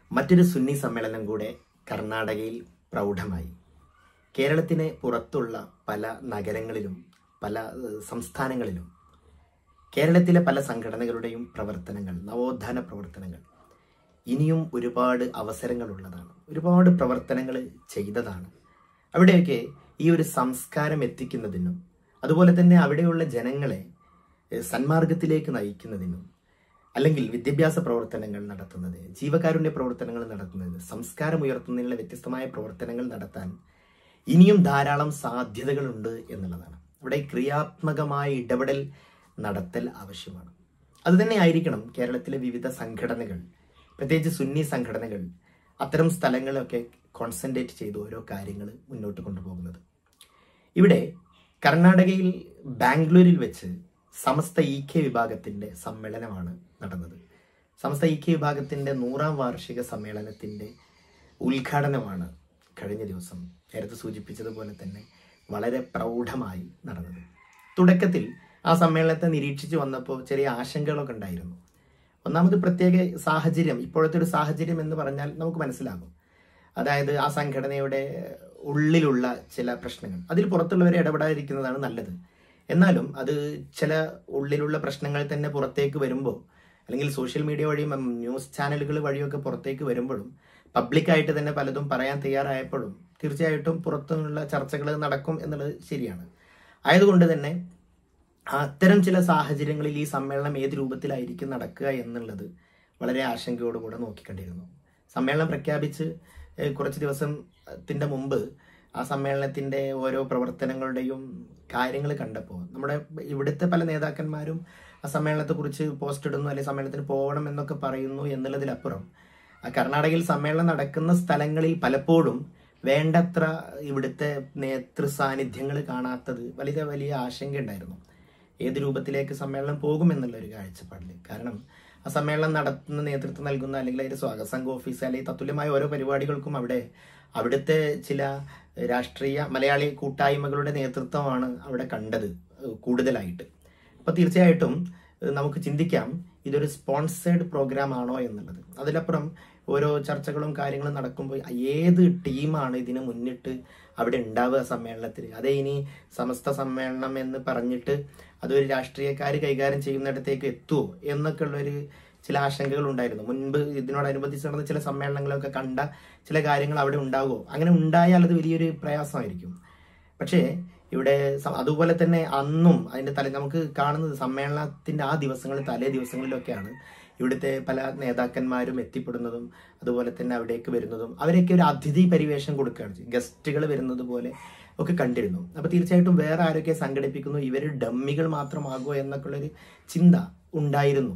മറ്റൊരു സുന്നി സമ്മേളനം കൂടെ കർണാടകയിൽ പ്രൗഢമായി കേരളത്തിന് പുറത്തുള്ള പല നഗരങ്ങളിലും പല ഏഹ്, സംസ്ഥാനങ്ങളിലും കേരളത്തിലെ പല സംഘടനകളുടെയും പ്രവർത്തനങ്ങൾ നവോത്ഥാന പ്രവർത്തനങ്ങൾ ഇനിയും ഒരുപാട് അവസരങ്ങളുള്ളതാണ് ഒരുപാട് പ്രവർത്തനങ്ങൾ ചെയ്തതാണ് അവിടെയൊക്കെ ഈ ഒരു സംസ്കാരം എത്തിക്കുന്നതിനും അതുപോലെ തന്നെ അവിടെയുള്ള ജനങ്ങളെ ഏഹ്, സന്മാർഗത്തിലേക്ക് നയിക്കുന്നതിനും അല്ലെങ്കിൽ വിദ്യാഭ്യാസ പ്രവർത്തനങ്ങൾ നടത്തുന്നത് ജീവകാരുണ്യ പ്രവർത്തനങ്ങൾ നടത്തുന്നത് സംസ്കാരം ഉയർത്തുന്നതിനുള്ള വ്യത്യസ്തമായ പ്രവർത്തനങ്ങൾ നടത്താൻ ഇനിയും ധാരാളം സാധ്യതകളുണ്ട് എന്നുള്ളതാണ് അവിടെ ക്രിയാത്മകമായ ഇടപെടൽ നടത്തൽ ആവശ്യമാണ് അതുതന്നെ ആയിരിക്കണം കേരളത്തിലെ വിവിധ സംഘടനകൾ പ്രത്യേകിച്ച് സുന്നി സംഘടനകൾ അത്തരം സ്ഥലങ്ങളൊക്കെ കോൺസെൻട്രേറ്റ് ചെയ്ത് ഓരോ കാര്യങ്ങൾ മുന്നോട്ട് കൊണ്ടുപോകുന്നത് ഇവിടെ കർണാടകയിൽ ബാംഗ്ലൂരിൽ വെച്ച് സമസ്ത ഇ കെ വിഭാഗത്തിന്റെ സമ്മേളനമാണ് നടന്നത് സമസ്ത ഇ കെ വിഭാഗത്തിന്റെ നൂറാം വാർഷിക സമ്മേളനത്തിന്റെ ഉദ്ഘാടനമാണ് കഴിഞ്ഞ ദിവസം നേരത്തെ സൂചിപ്പിച്ചതുപോലെ തന്നെ വളരെ പ്രൗഢമായി നടന്നത് തുടക്കത്തിൽ ആ സമ്മേളനത്തെ നിരീക്ഷിച്ചു വന്നപ്പോൾ ചെറിയ ആശങ്കകളൊക്കെ ഉണ്ടായിരുന്നു ഒന്നാമത് പ്രത്യേക സാഹചര്യം ഇപ്പോഴത്തെ ഒരു സാഹചര്യം എന്ന് പറഞ്ഞാൽ നമുക്ക് മനസ്സിലാകും അതായത് ആ സംഘടനയുടെ ഉള്ളിലുള്ള ചില പ്രശ്നങ്ങൾ അതിൽ പുറത്തുള്ളവരെ ഇടപെടാതിരിക്കുന്നതാണ് നല്ലത് എന്നാലും അത് ചില ഉള്ളിലുള്ള പ്രശ്നങ്ങൾ തന്നെ പുറത്തേക്ക് വരുമ്പോൾ അല്ലെങ്കിൽ സോഷ്യൽ മീഡിയ വഴിയും ഉം, ന്യൂസ് ചാനലുകൾ വഴിയൊക്കെ പുറത്തേക്ക് വരുമ്പോഴും പബ്ലിക്കായിട്ട് തന്നെ പലതും പറയാൻ തയ്യാറായപ്പോഴും തീർച്ചയായിട്ടും പുറത്തുനിന്നുള്ള ചർച്ചകൾ നടക്കും എന്നുള്ളത് ശരിയാണ് ആയതുകൊണ്ട് തന്നെ അത്തരം ചില സാഹചര്യങ്ങളിൽ ഈ സമ്മേളനം ഏത് രൂപത്തിലായിരിക്കും നടക്കുക എന്നുള്ളത് വളരെ ആശങ്കയോടുകൂടെ നോക്കിക്കണ്ടിരുന്നു സമ്മേളനം പ്രഖ്യാപിച്ച് ഏഹ്, കുറച്ച് ദിവസത്തിന്റെ മുമ്പ് ആ സമ്മേളനത്തിന്റെ ഓരോ പ്രവർത്തനങ്ങളുടെയും കാര്യങ്ങൾ കണ്ടപ്പോൾ നമ്മുടെ ഇവിടുത്തെ പല നേതാക്കന്മാരും ആ സമ്മേളനത്തെക്കുറിച്ച് പോസ്റ്റ് ഇടുന്നു അല്ലെങ്കിൽ സമ്മേളനത്തിന് പോകണം എന്നൊക്കെ പറയുന്നു എന്നുള്ളതിലപ്പുറം ആ കർണാടകയിൽ സമ്മേളനം നടക്കുന്ന സ്ഥലങ്ങളിൽ പലപ്പോഴും വേണ്ടത്ര ഇവിടുത്തെ നേതൃ സാന്നിധ്യങ്ങൾ കാണാത്തത് വലിയ വലിയ ആശങ്കയുണ്ടായിരുന്നു ഏത് രൂപത്തിലേക്ക് സമ്മേളനം പോകുമെന്നുള്ള ഒരു കാഴ്ചപ്പാടിൽ കാരണം ആ സമ്മേളനം നടത്തുന്ന നേതൃത്വം നൽകുന്ന അല്ലെങ്കിൽ അതിന്റെ സ്വാഗത സംഘ ഓഫീസ് അല്ലെങ്കിൽ തത്തുല്യമായ ഓരോ പരിപാടികൾക്കും അവിടെ അവിടുത്തെ ചില രാഷ്ട്രീയ മലയാളി കൂട്ടായ്മകളുടെ നേതൃത്വമാണ് അവിടെ കണ്ടത് ഏഹ് കൂടുതലായിട്ട് അപ്പൊ തീർച്ചയായിട്ടും ഏഹ് നമുക്ക് ചിന്തിക്കാം ഇതൊരു സ്പോൺസേഡ് പ്രോഗ്രാം ആണോ എന്നുള്ളത് അതിലപ്പുറം ഓരോ ചർച്ചകളും കാര്യങ്ങളും നടക്കുമ്പോൾ ഏത് ടീമാണ് ഇതിന് മുന്നിട്ട് അവിടെ ഉണ്ടാവുക സമ്മേളനത്തിൽ അതേ ഇനി സമസ്ത സമ്മേളനം എന്ന് പറഞ്ഞിട്ട് അതൊരു രാഷ്ട്രീയക്കാർ കൈകാര്യം ചെയ്യുന്നിടത്തേക്ക് എത്തുമോ എന്നൊക്കെ ഉള്ളൊരു ചില ആശങ്കകൾ ഉണ്ടായിരുന്നു മുൻപ് ഇതിനോടനുബന്ധിച്ച് നടന്ന ചില സമ്മേളനങ്ങളൊക്കെ കണ്ട ചില കാര്യങ്ങൾ അവിടെ ഉണ്ടാവുമോ അങ്ങനെ ഉണ്ടായാൽ അത് വലിയൊരു പ്രയാസമായിരിക്കും പക്ഷേ ഇവിടെ സ- അതുപോലെ തന്നെ അന്നും അതിന്റെ തല നമുക്ക് കാണുന്നത് സമ്മേളനത്തിന്റെ ആ ദിവസങ്ങളിൽ തലേ ദിവസങ്ങളിലൊക്കെയാണ് ഇവിടുത്തെ പല നേതാക്കന്മാരും എത്തിപ്പെടുന്നതും അതുപോലെ തന്നെ അവിടേക്ക് വരുന്നതും അവരൊക്കെ ഒരു അതിഥി പരിവേഷം കൊടുക്കുകയാണ് ഗസ്റ്റുകൾ വരുന്നത് പോലെ ഒക്കെ കണ്ടിരുന്നു അപ്പൊ തീർച്ചയായിട്ടും വേറെ ആരൊക്കെ സംഘടിപ്പിക്കുന്നു ഇവർ ഡമ്മികൾ മാത്രമാകുമോ എന്നൊക്കെ ഉള്ളൊരു ചിന്ത ഉണ്ടായിരുന്നു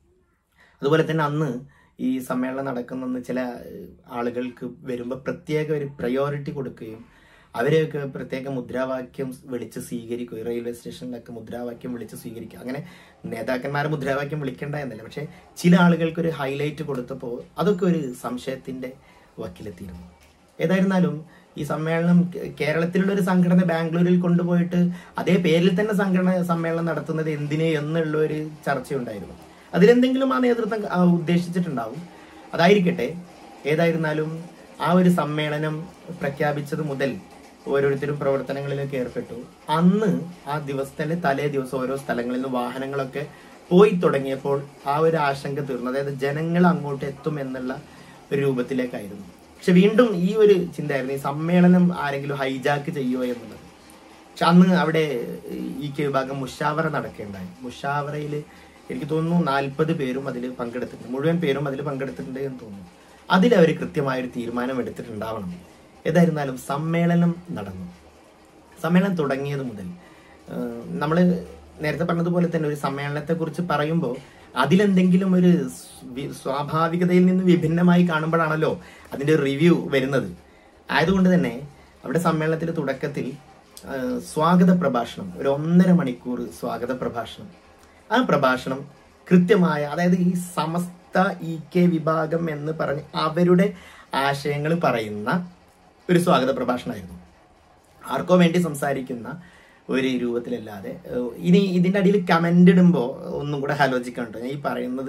അതുപോലെ തന്നെ അന്ന് ഈ സമ്മേളനം നടക്കുന്ന ചില ഏഹ്, ആളുകൾക്ക് വരുമ്പോൾ പ്രത്യേക ഒരു പ്രയോറിറ്റി കൊടുക്കുകയും അവരെയൊക്കെ പ്രത്യേക മുദ്രാവാക്യം വിളിച്ച് സ്വീകരിക്കുക റെയിൽവേ സ്റ്റേഷനിലൊക്കെ മുദ്രാവാക്യം വിളിച്ച് സ്വീകരിക്കുക അങ്ങനെ നേതാക്കന്മാരെ മുദ്രാവാക്യം വിളിക്കേണ്ട എന്നല്ല പക്ഷെ ചില ആളുകൾക്ക് ഒരു ഹൈലൈറ്റ് കൊടുത്തപ്പോൾ അതൊക്കെ ഒരു സംശയത്തിന്റെ വക്കിലെത്തിയിരുന്നു ഏതായിരുന്നാലും ഈ സമ്മേളനം കേ- കേരളത്തിലുള്ള ഒരു സംഘടന ബാംഗ്ലൂരിൽ കൊണ്ടുപോയിട്ട് അതേ പേരിൽ തന്നെ സംഘടന സമ്മേളനം നടത്തുന്നത് എന്തിന് എന്നുള്ള ഒരു ചർച്ചയുണ്ടായിരുന്നു അതിലെന്തെങ്കിലും ആ നേതൃത്വം ആ, ഉദ്ദേശിച്ചിട്ടുണ്ടാവും അതായിരിക്കട്ടെ ഏതായിരുന്നാലും ആ ഒരു സമ്മേളനം പ്രഖ്യാപിച്ചത് മുതൽ ഓരോരുത്തരും പ്രവർത്തനങ്ങളിലൊക്കെ ഏർപ്പെട്ടു അന്ന് ആ ദിവസത്തിന്റെ തലേ ദിവസം ഓരോ സ്ഥലങ്ങളിൽ നിന്ന് വാഹനങ്ങളൊക്കെ പോയി തുടങ്ങിയപ്പോൾ ആ ഒരു ആശങ്ക തീർന്നു അതായത് ജനങ്ങൾ അങ്ങോട്ട് എത്തും എന്നുള്ള ഒരു രൂപത്തിലേക്കായിരുന്നു പക്ഷെ വീണ്ടും ഈ ഒരു ചിന്തയായിരുന്നു ഈ സമ്മേളനം ആരെങ്കിലും ഹൈജാക്ക് ചെയ്യുമോ എന്നുള്ളത് പക്ഷെ അന്ന് അവിടെ ഈ കെ വിഭാഗം മുഷാവറ നടക്കേണ്ടായി മുഷാവറയിൽ എനിക്ക് തോന്നുന്നു നാൽപ്പത് പേരും അതിൽ പങ്കെടുത്തിട്ടുണ്ട് മുഴുവൻ പേരും അതിൽ പങ്കെടുത്തിട്ടുണ്ട് എന്ന് തോന്നുന്നു അതിൽ അവർ കൃത്യമായൊരു തീരുമാനം എടുത്തിട്ടുണ്ടാവണം ഏതായിരുന്നാലും സമ്മേളനം നടന്നു സമ്മേളനം തുടങ്ങിയത് മുതൽ നമ്മൾ നേരത്തെ പറഞ്ഞതുപോലെ തന്നെ ഒരു സമ്മേളനത്തെ കുറിച്ച് പറയുമ്പോൾ അതിലെന്തെങ്കിലും ഒരു സ്വി- സ്വാഭാവികതയിൽ നിന്ന് വിഭിന്നമായി കാണുമ്പോഴാണല്ലോ അതിന്റെ റിവ്യൂ വരുന്നത് ആയതുകൊണ്ട് തന്നെ അവിടെ സമ്മേളനത്തിന്റെ തുടക്കത്തിൽ ആ, സ്വാഗത പ്രഭാഷണം ഒരു ഒന്നര മണിക്കൂർ സ്വാഗത പ്രഭാഷണം ആ പ്രഭാഷണം കൃത്യമായ അതായത് ഈ സമസ്ത ഇ കെ വിഭാഗം എന്ന് പറഞ്ഞ് അവരുടെ ആശയങ്ങൾ പറയുന്ന ഒരു സ്വാഗത പ്രഭാഷണമായിരുന്നു ആർക്കോ വേണ്ടി സംസാരിക്കുന്ന ഒരു രൂപത്തിലല്ലാതെ ഏഹ് ഇനി ഇതിന്റെ അടിയിൽ കമന്റ് ഇടുമ്പോൾ ഒന്നും കൂടെ ആലോചിക്കണം കേട്ടോ ഞാൻ ഈ പറയുന്നത്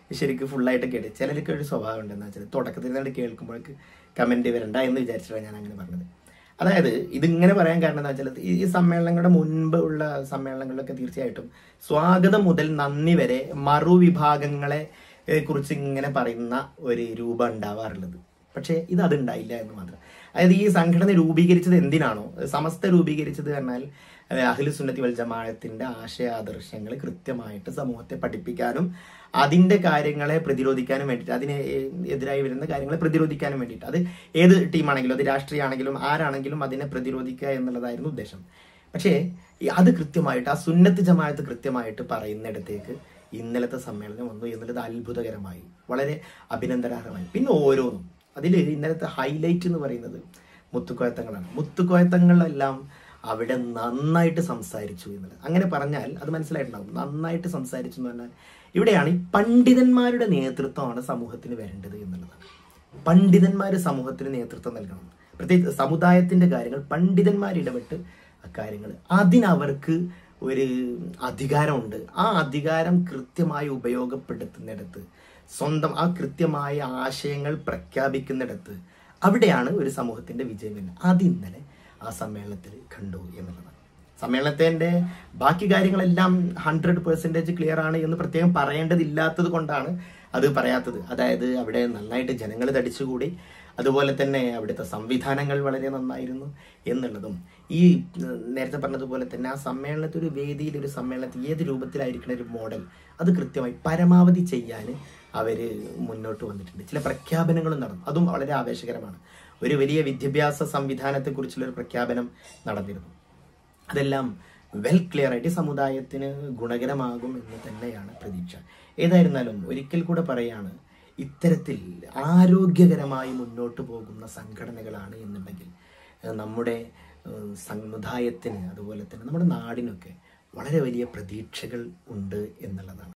ശരിക്കും ഫുള്ളായിട്ട് കേട്ട് ചിലർക്ക് ഒരു സ്വഭാവം ഉണ്ടെന്ന് വെച്ചാൽ തുടക്കത്തിൽ നിന്ന് കേൾക്കുമ്പോഴേക്ക് കമൻറ്റ് വരണ്ട എന്ന് വിചാരിച്ചിട്ടാണ് ഞാൻ അങ്ങനെ പറഞ്ഞത് അതായത് ഇതിങ്ങനെ പറയാൻ കാരണം എന്താ വെച്ചാൽ ഈ സമ്മേളനങ്ങളുടെ മുൻപ് ഉള്ള സമ്മേളനങ്ങളിലൊക്കെ തീർച്ചയായിട്ടും സ്വാഗതം മുതൽ നന്ദി വരെ മറുവിഭാഗങ്ങളെ ഏ, കുറിച്ച് ഇങ്ങനെ പറയുന്ന ഒരു രൂപം ഉണ്ടാവാറുള്ളത് പക്ഷേ ഇത് അതുണ്ടായില്ല എന്ന് മാത്രം അതായത് ഈ സംഘടന രൂപീകരിച്ചത് എന്തിനാണോ സമസ്ത രൂപീകരിച്ചത് പറഞ്ഞാൽ അഖിലു സുന്നത്തി വൽ ജമാഅത്തിന്റെ ആശയാദർശങ്ങൾ കൃത്യമായിട്ട് സമൂഹത്തെ പഠിപ്പിക്കാനും അതിന്റെ കാര്യങ്ങളെ പ്രതിരോധിക്കാനും വേണ്ടിയിട്ട് അതിന് എതിരായി വരുന്ന കാര്യങ്ങളെ പ്രതിരോധിക്കാനും വേണ്ടിയിട്ട് അത് ഏത് ടീമാണെങ്കിലും അത് രാഷ്ട്രീയമാണെങ്കിലും ആരാണെങ്കിലും അതിനെ പ്രതിരോധിക്കുക എന്നുള്ളതായിരുന്നു ഉദ്ദേശം പക്ഷേ ഈ അത് കൃത്യമായിട്ട് ആ സുന്നത്ത് ജമാഅത്ത് കൃത്യമായിട്ട് പറയുന്നിടത്തേക്ക് ഇന്നലത്തെ സമ്മേളനം വന്നു എന്നുള്ളത് അത്ഭുതകരമായി വളരെ അഭിനന്ദനാർഹമായി പിന്നെ ഓരോന്നും അതിൽ ഇന്നലത്തെ ഹൈലൈറ്റ് എന്ന് പറയുന്നത് മുത്തുക്കോയത്തങ്ങളാണ് മുത്തുക്കോയത്തങ്ങളെല്ലാം അവിടെ നന്നായിട്ട് സംസാരിച്ചു എന്നുള്ളത് അങ്ങനെ പറഞ്ഞാൽ അത് മനസ്സിലായിട്ടുണ്ടാവും നന്നായിട്ട് സംസാരിച്ചു എന്ന് പറഞ്ഞാൽ ഇവിടെയാണ് ഈ പണ്ഡിതന്മാരുടെ നേതൃത്വമാണ് സമൂഹത്തിന് വേണ്ടത് എന്നുള്ളതാണ് പണ്ഡിതന്മാർ സമൂഹത്തിന് നേതൃത്വം നൽകണം പ്രത്യേകിച്ച് സമുദായത്തിന്റെ കാര്യങ്ങൾ പണ്ഡിതന്മാർ ഇടപെട്ട് അക്കാര്യങ്ങൾ അതിനവർക്ക് ഒരു അധികാരമുണ്ട് ആ അധികാരം കൃത്യമായി ഉപയോഗപ്പെടുത്തുന്നിടത്ത് സ്വന്തം ആ കൃത്യമായ ആശയങ്ങൾ പ്രഖ്യാപിക്കുന്നിടത്ത് അവിടെയാണ് ഒരു സമൂഹത്തിന്റെ വിജയം വരുന്നത് അത് ഇന്നലെ ആ സമ്മേളനത്തിൽ കണ്ടു എന്നുള്ളതാണ് സമ്മേളനത്തിന്റെ ബാക്കി കാര്യങ്ങളെല്ലാം ഹൺഡ്രഡ് പെർസെൻറ്റേജ് ക്ലിയർ ആണ് എന്ന് പ്രത്യേകം പറയേണ്ടതില്ലാത്തത് കൊണ്ടാണ് അത് പറയാത്തത് അതായത് അവിടെ നന്നായിട്ട് ജനങ്ങൾ തടിച്ചുകൂടി അതുപോലെ തന്നെ അവിടുത്തെ സംവിധാനങ്ങൾ വളരെ നന്നായിരുന്നു എന്നുള്ളതും ഈ ഉം, നേരത്തെ പറഞ്ഞതുപോലെ തന്നെ ആ സമ്മേളനത്തിൽ ഒരു വേദിയിൽ ഒരു സമ്മേളനത്തിൽ ഏത് രൂപത്തിലായിരിക്കുന്ന ഒരു മോഡൽ അത് കൃത്യമായി പരമാവധി ചെയ്യാൻ അവർ മുന്നോട്ട് വന്നിട്ടുണ്ട് ചില പ്രഖ്യാപനങ്ങളും നടന്നു അതും വളരെ ആവേശകരമാണ് ഒരു വലിയ വിദ്യാഭ്യാസ സംവിധാനത്തെക്കുറിച്ചുള്ള ഒരു പ്രഖ്യാപനം നടന്നിരുന്നു അതെല്ലാം വെൽ ക്ലിയർ ആയിട്ട് ഈ സമുദായത്തിന് ഗുണകരമാകും എന്ന് തന്നെയാണ് പ്രതീക്ഷ ഏതായിരുന്നാലും ഒരിക്കൽ കൂടെ പറയാണ് ഇത്തരത്തിൽ ആരോഗ്യകരമായി മുന്നോട്ട് പോകുന്ന സംഘടനകളാണ് എന്നുണ്ടെങ്കിൽ ഏഹ് നമ്മുടെ ഏഹ് സമുദായത്തിന് അതുപോലെ തന്നെ നമ്മുടെ നാടിനൊക്കെ വളരെ വലിയ പ്രതീക്ഷകൾ ഉണ്ട് എന്നുള്ളതാണ്